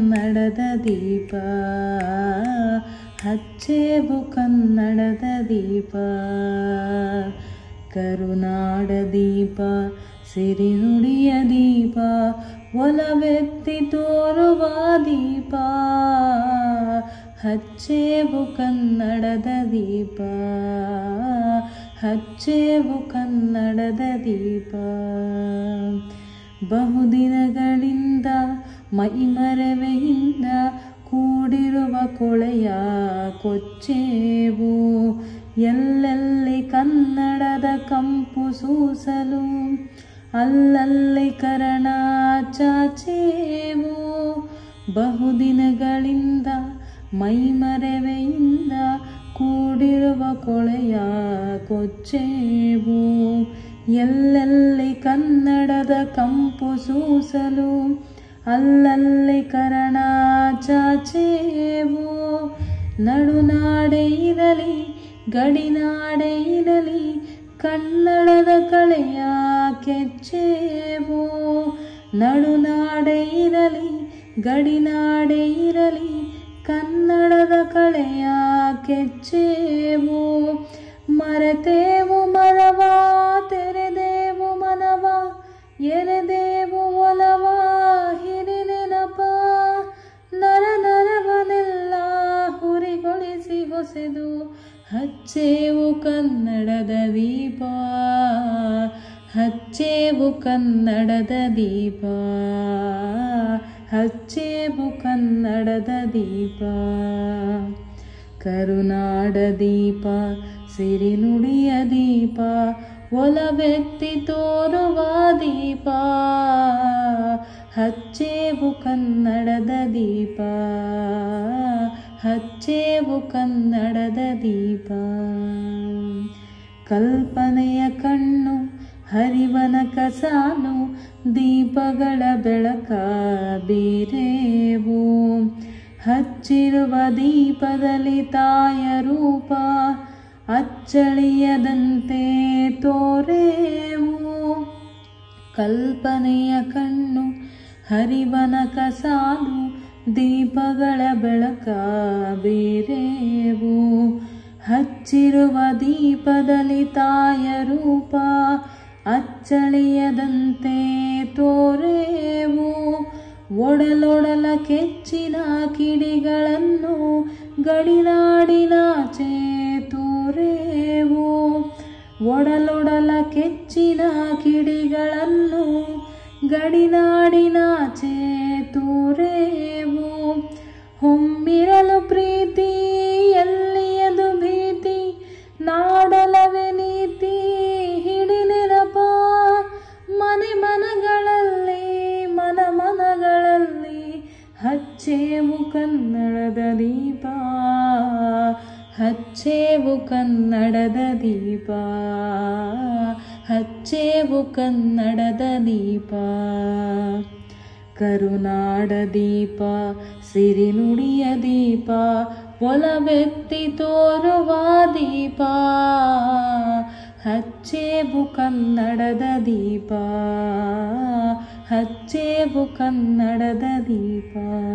ಕನ್ನಡದ ದೀಪ ಹಚ್ಚೇವು ಕನ್ನಡದ ದೀಪ ಕರುನಾಡ ದೀಪ ಸಿರಿನುಡಿಯ ದೀಪ ಒಲವೆತ್ತಿ ತೋರುವ ದೀಪ ಹಚ್ಚೇವು ಕನ್ನಡದ ದೀಪ ಹಚ್ಚೇವು ಕನ್ನಡದ ದೀಪ ಬಹುದಿನಗಳಿಂದ ಮೈಮರವೆಯಿಂದ ಕೂಡಿರುವ ಕೊಳೆಯ ಕೊಚ್ಚೇವು ಎಲ್ಲೆಲ್ಲಿ ಕನ್ನಡದ ಕಂಪು ಸೂಸಲು ಅಲ್ಲಲ್ಲಿ ಕರಣ ಚಾಚೇವು ಬಹುದಿನಗಳಿಂದ ಮೈಮರೆವೆಯಿಂದ ಕೂಡಿರುವ ಕೊಳೆಯ ಕೊಚ್ಚೇವು ಎಲ್ಲೆಲ್ಲಿ ಕನ್ನಡದ ಕಂಪು ಸೂಸಲು ಅಲ್ಲಲ್ಲಿ ಕರಣ ಚಾಚೇವು ನಡುನಾಡೆ ಇರಲಿ ಗಡಿನಾಡೆ ಇರಲಿ ಕನ್ನಡದ ಕಳೆಯ ಕೆಚ್ಚೇವು ನಡುನಾಡೆ ಇರಲಿ ಗಡಿನಾಡೆ ಇರಲಿ ಕನ್ನಡದ ಕಳೆಯ ಕೆಚ್ಚೇವು ಮರೆತೇವು ಮರವ ತೆರೆದೇವು ಮನವ ಎರೆದೇವು ಒಲವ ಹಿರಿನೆನಪ ನರ ನರವನೆಲ್ಲ ಹುರಿಗೊಳಿಸಿ ಹೊಸೆದು ಹಚ್ಚೇವು ಕನ್ನಡದ ದೀಪ ಹಚ್ಚೇವು ಕನ್ನಡದ ದೀಪ ಹಚ್ಚೇವು ಕನ್ನಡದ ದೀಪ ಕರುನಾಡ ದೀಪ ಸಿರಿನುಡಿಯ ದೀಪ ಒಲವೆತ್ತಿ ತೋರುವ ದೀಪ ಹಚ್ಚೇವು ಕನ್ನಡದ ದೀಪ ಹಚ್ಚೇವು ಕನ್ನಡದ ದೀಪ ಕಲ್ಪನೆಯ ಕಣ್ಣು ಹರಿವನ ಕಸಾನು ದೀಪಗಳ ಬೆಳಕ ಬೀರೇವು ಹಚ್ಚಿರುವ ದೀಪದಲ್ಲಿ ತಾಯ ರೂಪ ಅಚ್ಚಳಿಯದಂತೆ ತೋರೇವು ಕಲ್ಪನೆಯ ಕಣ್ಣು ಹರಿವನ ಕಸಾಲು ದೀಪಗಳ ಬೆಳಕ ಬೇರೇವು ಹಚ್ಚಿರುವ ದೀಪದಲ್ಲಿ ತಾಯ ರೂಪ ಅಚ್ಚಳಿಯದಂತೆ ತೋರೇವು ಒಡಲೊಡಲ ಕೆಚ್ಚಿನ ಕಿಡಿಗಳನ್ನು ಗಡಿನಾಡಿನಾಚೆ ತೋರೇವು ಒಡಲೊಡಲ ಕೆಚ್ಚಿನ ಕಿಡಿಗಳನ್ನು ಗಡಿನಾಡಿನಾಚೆ ತೋರೇವು ಹೊಮ್ಮಿರಲು ಪ್ರೀತಿ ಎಲ್ಲಿಯದು ಭೀತಿ ನಾಡಲವೆ ನೀತಿ ಹಿಡಿನೆನಪ ಮನೆ ಮನಗಳಲ್ಲಿ ಮನ ಮನಗಳಲ್ಲಿ ಹಚ್ಚೇವು ಕನ್ನಡದ ದೀಪ ಹಚ್ಚೇವು ಕನ್ನಡದ ದೀಪ ಹಚ್ಚೇವು ಕನ್ನಡದ ದೀಪ ಕರುನಾಡ ದೀಪ ಸಿರಿನುಡಿಯ ದೀಪ ಒಲವೆತ್ತಿ ತೋರುವ ದೀಪ ಹಚ್ಚೇವು ಕನ್ನಡದ ದೀಪ ಹಚ್ಚೇವು ಕನ್ನಡದ ದೀಪ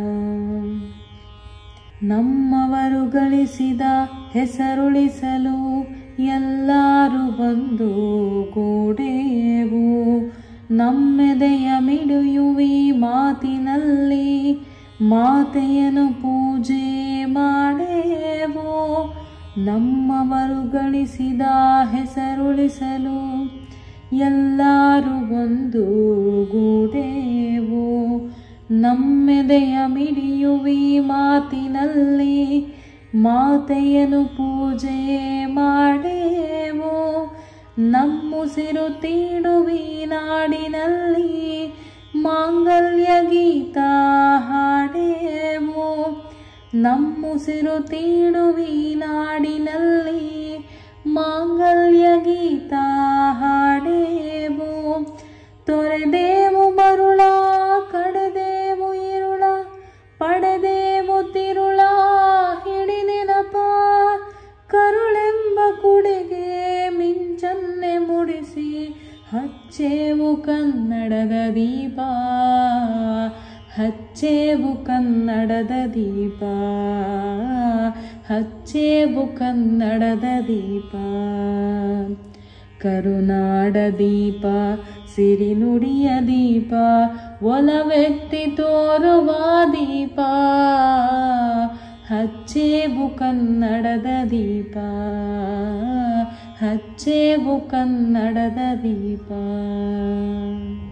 ನಮ್ಮವರು ಗಳಿಸಿದ ಹೆಸರುಳಿಸಲು ಎಲ್ಲರೂ ಬಂದು ಕೂಡೇವು ನಮ್ಮೆದೆಯ ಮಿಡಿಯುವಿ ಮಾತಿನಲ್ಲಿ ಮಾತೆಯನ್ನು ಪೂಜೆ ಮಾಡೇವು ನಮ್ಮವರು ಗಳಿಸಿದ ಹೆಸರುಳಿಸಲು ಎಲ್ಲರೂ ಒಂದು ಗೂಡೇವು ನಮ್ಮೆದೆಯ ಮಿಡಿಯುವಿ ಮಾತಿನಲ್ಲಿ ಮಾತೆಯನ್ನು ಪೂಜೆ ಮಾಡೇವು ನಮ್ಮುಸಿರು ತೀಡುವಿ ನಾಡಿನಲ್ಲಿ ಮಾಂಗಲ್ಯ ಗೀತ ಹಾಡೇವು ನಮ್ಮುಸಿರು ತೀಡುವಿ ನಾಡಿನಲ್ಲಿ ಮಾಂಗಲ್ಯ ಗೀತ ಹಾಡೇವು ತೊರೆದೇವು ಮರುಳ ಕಡೆದೇವು ಇರುಳ ಪಡೆದೇವು ತಿರುಳ ಹಿಡಿನೆನಪ ಕರುಳೆಂಬ ಕುಡಿಗೆ ಮಿಂಚನ್ನೆ ಮುಡಿಸಿ ಹಚ್ಚೇವು ಕನ್ನಡದ ದೀಪ ಹಚ್ಚೇವು ಕನ್ನಡದ ದೀಪ ಹಚ್ಚೇವು ಕನ್ನಡದ ದೀಪ ಕರುನಾಡ ದೀಪ ಸಿರಿನುಡಿಯ ದೀಪ ಒಲವೆತ್ತಿ ತೋರುವ ದೀಪ ಹಚ್ಚೇವು ಕನ್ನಡದ ದೀಪ ಹಚ್ಚೇವು ಕನ್ನಡದ ದೀಪ